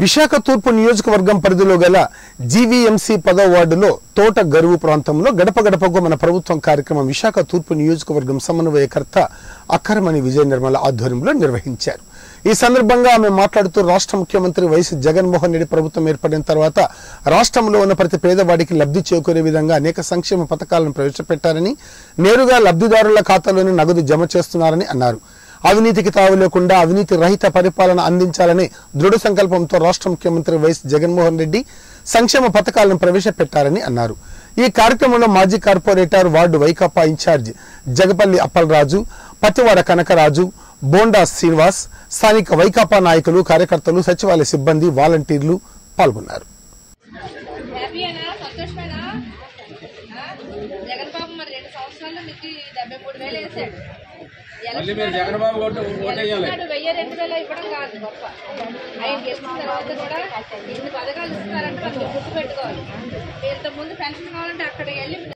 విశాఖ తూర్పు నియోజకవర్గం పరిధిలో గల జీవీఎంసీ పదో వార్డులో తోట గరువు ప్రాంతంలో గడప గడపకు మన ప్రభుత్వం కార్యక్రమం విశాఖ తూర్పు నియోజకవర్గం సమన్వయకర్త అక్కరమణి విజయ నిర్మల ఆధ్వర్యంలో నిర్వహించారు ఈ సందర్భంగా ఆమె మాట్లాడుతూ రాష్ట్ర ముఖ్యమంత్రి వైఎస్ జగన్మోహన్ రెడ్డి ప్రభుత్వం ఏర్పడిన తర్వాత రాష్ట్రంలో ఉన్న ప్రతి పేదవాడికి లబ్ధి చేకూరే విధంగా అనేక సంక్షేమ పథకాలను ప్రవేశపెట్టారని నేరుగా లబ్ధిదారుల ఖాతాలోనే నగదు జమ చేస్తున్నారని అన్నారు అవినీతికి తావు లేకుండా అవినీతి రహిత పరిపాలన అందించాలనే దృఢ సంకల్పంతో రాష్ట్ర ముఖ్యమంత్రి వైఎస్ జగన్మోహన్ రెడ్డి సంక్షేమ పథకాలను ప్రవేశపెట్టారని అన్నారు ఈ కార్యక్రమంలో మాజీ corporator ward Vaikapa in charge Jagapalli Appalaraju Pativada Kanakaraju Bonda Srinivas స్థానిక వైకాపా నాయకులు కార్యకర్తలు సచివాలయ సిబ్బంది వాలంటీర్లు పాల్గొన్నారు హ్యాపీయేనా సంతోషమేనా ఆ? జగన్ బాబు మరి రెండు సంవత్సరాల్లో మీకు ఈ డెబ్బై మూడు వేలు వేసాడు మళ్ళీ మీరు జగన్ బాబు ఓటు ఓటేయాలి ఎలక్షన్ వెయ్యి రెండు వేలు ఇవ్వడం కాదు గొప్ప ఆయన గెలిచిన తర్వాత కూడా ఇన్ని పథకాలు ఇస్తున్నారంటే మనం గుర్తు పెట్టుకోవాలి ఇంత ముందు పెన్షన్ కావాలంటే అక్కడ వెళ్ళి